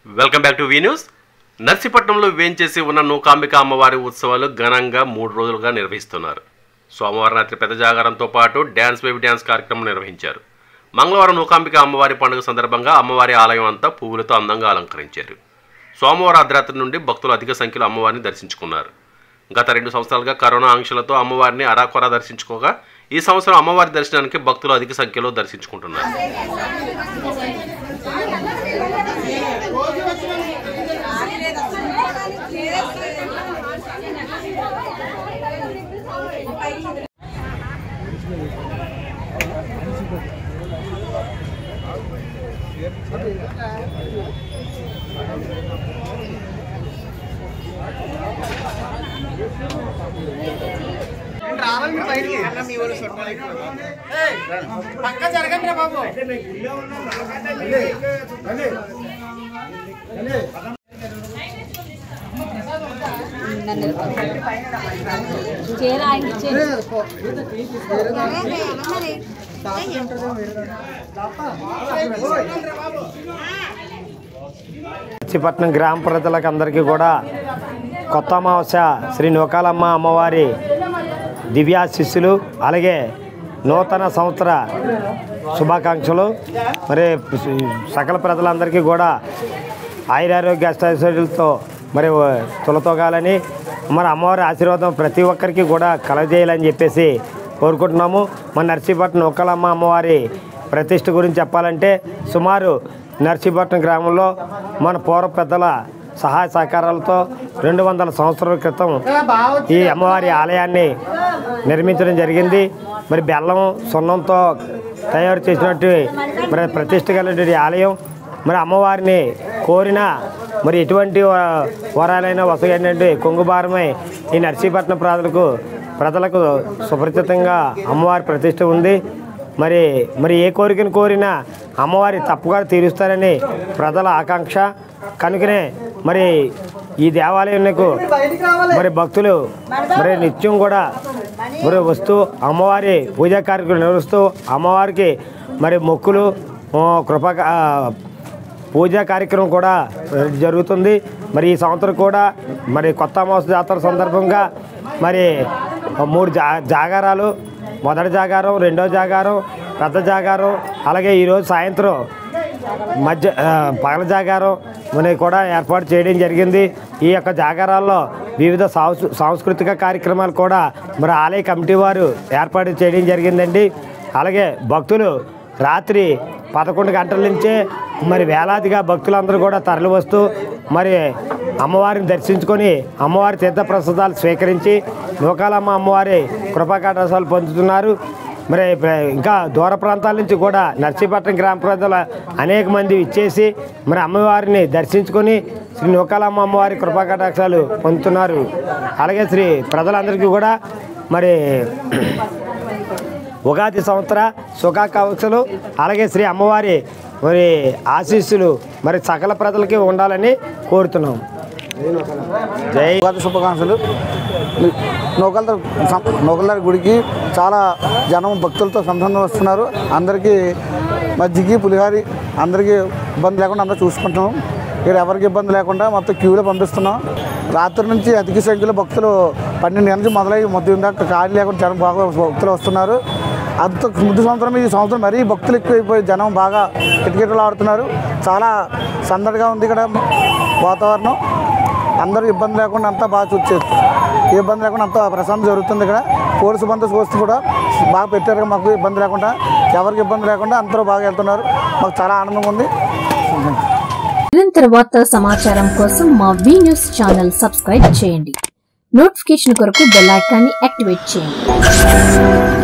Welcome back to V news నర్సీపట్నంలో వేంచేసి ఉన్న నూకాంబిక అమ్మవారి ఉత్సవాలు ఘనంగా మూడు రోజులుగా నిర్వహిస్తున్నారు సోమవారం రాత్రి పెద్ద జాగారంతో పాటు డ్యాన్స్ బేబీ డ్యాన్స్ కార్యక్రమం నిర్వహించారు మంగళవారం నూకాంబిక అమ్మవారి పండుగ సందర్భంగా అమ్మవారి ఆలయం అంతా పువ్వులతో అందంగా అలంకరించారు సోమవారం అర్ధరాత్రి నుండి భక్తులు అధిక సంఖ్యలో అమ్మవారిని దర్శించుకున్నారు గత రెండు సంవత్సరాలుగా కరోనా ఆంక్షలతో అమ్మవారిని అరాకొరా దర్శించుకోగా ఈ సంవత్సరం అమ్మవారి దర్శనానికి భక్తులు అధిక సంఖ్యలో దర్శించుకుంటున్నారు పక్క జరగండి రా బాబు చీర ఆయనకి ఇచ్చేయండి. నర్సీపట్నం గ్రామ ప్రజలకు అందరికీ కూడా కొత్త అమావాస్య శ్రీ నూకాలమ్మ అమ్మవారి దివ్యాశిస్సులు అలాగే నూతన సంవత్సర శుభాకాంక్షలు మరి సకల ప్రజలందరికీ కూడా ఆయురారోగ్య అష్టైశ్వర్యాలతో మరి తులతోగాలని మరి అమ్మవారి ఆశీర్వాదం ప్రతి ఒక్కరికి కూడా కలగజేయాలని చెప్పేసి కోరుకుంటున్నాము మన నర్సీపట్నం నూకాలమ్మ అమ్మవారి ప్రతిష్ఠ గురించి చెప్పాలంటే సుమారు నర్సీపట్నం గ్రామంలో మన పూర్వ పెద్దల సహాయ సహకారాలతో రెండు వందల సంవత్సరాల క్రితం ఈ అమ్మవారి ఆలయాన్ని నిర్మించడం జరిగింది మరి బెల్లం సున్నంతో తయారు చేసినట్టు మరి ప్రతిష్ఠ కలిగినటువంటి ఈ ఆలయం మరి అమ్మవారిని కోరిన మరి ఎటువంటి వ- వరాలైనా వసగంటే కొంగుబారమై ఈ నర్సీపట్నం ప్రజలకు ప్రజలకు సుపరిచితంగా అమ్మవారి ప్రతిష్ఠ ఉంది మరి మరి ఏ కోరికను కోరినా అమ్మవారి తప్పుగా తీరుస్తారని ప్రజల ఆకాంక్ష కనుకనే మరి ఈ దేవాలయంకు మరి భక్తులు మరి నిత్యం కూడా మరి వస్తూ అమ్మవారి పూజా కార్యక్రమం నిర్వహిస్తూ అమ్మవారికి మరి మొక్కులు ఆ, కృప ఆ, పూజా కార్యక్రమం కూడా జరుగుతుంది మరి ఈ సంవత్సరం కూడా మరి కొత్త అమావాస్య జాతర సందర్భంగా మరి మూడు జా జాగారాలు మొదటి జాగారం రెండో జాగారం పెద్ద జాగారం అలాగే ఈరోజు సాయంత్రం మధ్య ఆ, పగల జాగారం మన కూడా ఏర్పాటు చేయడం జరిగింది ఈ యొక్క జాగారాల్లో వివిధ సాంస్- సాంస్కృతిక కార్యక్రమాలు కూడా మరి ఆలయ కమిటీ వారు ఏర్పాటు చేయడం జరిగిందండి అలాగే భక్తులు రాత్రి పదకొండు గంటల నుంచే మరి వేలాదిగా భక్తులందరూ కూడా తరలి వస్తూ మరి అమ్మవారిని దర్శించుకొని అమ్మవారి తీర్థప్రసాదాలు స్వీకరించి నూకాలమ్మ అమ్మవారి కృపాకటాసాలు పొందుతున్నారు మరి ప్ర- ఇంకా దూర ప్రాంతాల నుంచి కూడా నర్సీపట్నం గ్రామ ప్రజల అనేక మంది ఇచ్చేసి మరి అమ్మవారిని దర్శించుకొని శ్రీ నూకాలమ్మ అమ్మవారి కృపాకటాక్షాలు పొందుతున్నారు అలాగే శ్రీ ప్రజలందరికీ కూడా మరి ఉగాది సంవత్సర శుభాకాంక్షలు అలాగే శ్రీ అమ్మవారి మరి ఆశీస్సులు మరి సకల ప్రజలకి ఉండాలని కోరుతున్నాం జై ఉగాది శుభాకాంక్షలు నూకల నూకలదారి గుడికి చాలా జనం భక్తులతో సంబంధం వస్తున్నారు అందరికీ మజ్జిగి పులిహారి అందరికీ ఇబ్బంది లేకుండా అందరూ చూసుకుంటున్నాం ఇక్కడ ఎవరికి ఇబ్బంది లేకుండా మొత్తం క్యూలో పంపిస్తున్నాం రాత్రి నుంచి అధిక సంఖ్యలో భక్తులు పన్నెండు గంటల నుంచి మొదలై మొత్తం దాకా ఖాళీ లేకుండా జనం బాగా భక్తులు వస్తున్నారు అంత ముందు సంవత్సరం ఈ సంవత్సరం మరీ భక్తులు ఎక్కువైపోయి జనం బాగా కిటకిటలు ఆడుతున్నారు చాలా సందడిగా ఉంది ఇక్కడ వాతావరణం అందరూ ఇబ్బంది లేకుండా అంతా బాగా చూసేది ఏ ఇబ్బంది లేకుండా అంతా ప్రశాంతం జరుగుతుంది ఇక్కడ పోలీసు బందోబస్తు కూడా బాగా పెట్టారు మాకు ఇబ్బంది లేకుండా ఎవరికి ఇబ్బంది లేకుండా అందరూ బాగా వెళ్తున్నారు మాకు చాలా ఆనందంగా ఉంది నిరంతర వార్తా సమాచారం కోసం మా వి న్యూస్ ఛానల్ సబ్స్క్రైబ్ చేయండి నోటిఫికేషన్ కొరకు బెల్ ఐకాన్ని యాక్టివేట్ చేయండి